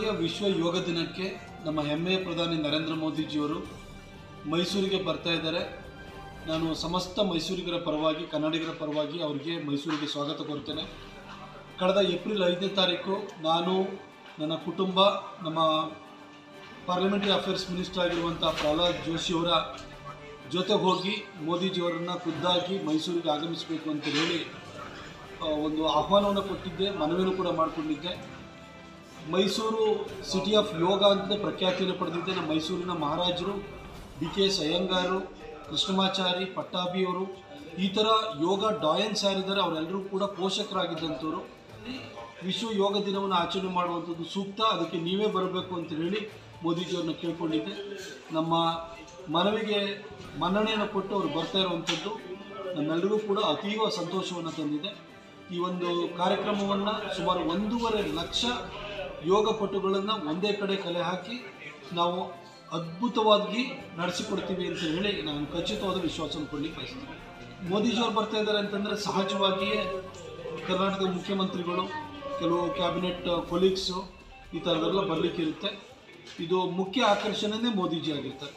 ಬಾರಿಯ ವಿಶ್ವ ಯೋಗ ದಿನಕ್ಕೆ ನಮ್ಮ ಹೆಮ್ಮೆಯ ಪ್ರಧಾನಿ ನರೇಂದ್ರ ಮೋದಿಜಿಯವರು ಮೈಸೂರಿಗೆ ಬರ್ತಾ ಇದ್ದಾರೆ ನಾನು ಸಮಸ್ತ ಮೈಸೂರಿಗರ ಪರವಾಗಿ ಕನ್ನಡಿಗರ ಪರವಾಗಿ ಅವರಿಗೆ ಮೈಸೂರಿಗೆ ಸ್ವಾಗತ ಕೋರ್ತೇನೆ ಕಳೆದ ಏಪ್ರಿಲ್ ಐದನೇ ತಾರೀಕು ನಾನು ನನ್ನ ಕುಟುಂಬ ನಮ್ಮ ಪಾರ್ಲಿಮೆಂಟರಿ ಅಫೇರ್ಸ್ ಮಿನಿಸ್ಟರ್ ಆಗಿರುವಂಥ ಪ್ರಹ್ಲಾದ್ ಜೋಶಿಯವರ ಜೊತೆಗೆ ಹೋಗಿ ಮೋದಿಜಿಯವರನ್ನು ಖುದ್ದಾಗಿ ಮೈಸೂರಿಗೆ ಆಗಮಿಸಬೇಕು ಅಂತ ಹೇಳಿ ಆ, ಒಂದು ಆಹ್ವಾನವನ್ನು ಕೊಟ್ಟಿದ್ದೆ ಮನವಿಯನ್ನು ಕೂಡ ಮಾಡಿಕೊಂಡಿದ್ದೆ ಮೈಸೂರು ಸಿಟಿ ಆಫ್ ಯೋಗ ಅಂತ ಪ್ರಖ್ಯಾತಿಯನ್ನು ಪಡೆದಿದ್ದೆ ನಮ್ಮ ಮೈಸೂರಿನ ಮಹಾರಾಜರು D K S Iyengar Krishnamachari ಪಟ್ಟಾಭಿಯವರು ಈ ಥರ ಯೋಗ ಡಾಯನ್ಸ್ ಯಾರಿದ್ದಾರೆ ಅವರೆಲ್ಲರೂ ಕೂಡ ಪೋಷಕರಾಗಿದ್ದಂಥವ್ರು ವಿಶ್ವ ಯೋಗ ದಿನವನ್ನು ಆಚರಣೆ ಮಾಡುವಂಥದ್ದು ಸೂಕ್ತ ಅದಕ್ಕೆ ನೀವೇ ಬರಬೇಕು ಅಂತ ಹೇಳಿ ಮೋದಿಜಿಯವ್ರನ್ನ ಕೇಳ್ಕೊಂಡಿದ್ದೆ ನಮ್ಮ ಮನವಿಗೆ ಮನ್ನಣೆಯನ್ನು ಕೊಟ್ಟು ಅವರು ಬರ್ತಾ ಇರುವಂಥದ್ದು ನಮ್ಮೆಲ್ಲರಿಗೂ ಕೂಡ ಅತೀವ ಸಂತೋಷವನ್ನು ತಂದಿದೆ ಈ ಒಂದು ಕಾರ್ಯಕ್ರಮವನ್ನು ಸುಮಾರು ಒಂದೂವರೆ ಲಕ್ಷ ಯೋಗಪಟುಗಳನ್ನು ಒಂದೇ ಕಡೆ ಕಲೆ ಹಾಕಿ ನಾವು ಅದ್ಭುತವಾಗಿ ನಡೆಸಿಕೊಡ್ತೀವಿ ಅಂತ ಹೇಳಿ ನಾನು ಖಚಿತವಾದ ವಿಶ್ವಾಸವನ್ನು ಕೊಡಲಿಕ್ಕೆ ಬಯಸ್ತೀನಿ ಮೋದಿಜಿಯವ್ರು ಬರ್ತಾ ಇದ್ದಾರೆ ಅಂತಂದರೆ ಸಹಜವಾಗಿಯೇ ಕರ್ನಾಟಕದ ಮುಖ್ಯಮಂತ್ರಿಗಳು ಕೆಲವು ಕ್ಯಾಬಿನೆಟ್ ಕೊಲೀಗ್ಸು ಈ ಥರದೆಲ್ಲ ಬರಲಿಕ್ಕೆ ಇರುತ್ತೆ ಇದು ಮುಖ್ಯ ಆಕರ್ಷಣೆನೇ ಮೋದಿಜಿ ಆಗಿರ್ತಾರೆ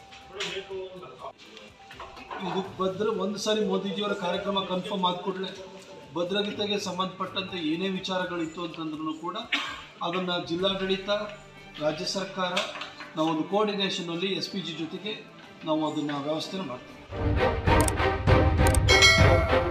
ಇದು ಭದ್ರ ಒಂದು ಸಾರಿ ಮೋದಿಜಿಯವರ ಕಾರ್ಯಕ್ರಮ ಕನ್ಫರ್ಮ್ ಆದ ಕೂಡಲೇ ಭದ್ರಗೀತೆಗೆ ಸಂಬಂಧಪಟ್ಟಂತೆ ಏನೇ ವಿಚಾರಗಳಿತ್ತು ಅಂತಂದ್ರೂ ಕೂಡ ಅದನ್ನು ಜಿಲ್ಲಾಡಳಿತ ರಾಜ್ಯ ಸರ್ಕಾರ ನಾವೊಂದು ಕೋಆರ್ಡಿನೇಷನಲ್ಲಿ ಎಸ್ ಪಿ ಜಿ ಜೊತೆಗೆ ನಾವು ಅದನ್ನು ವ್ಯವಸ್ಥೆ ಮಾಡ್ತೀವಿ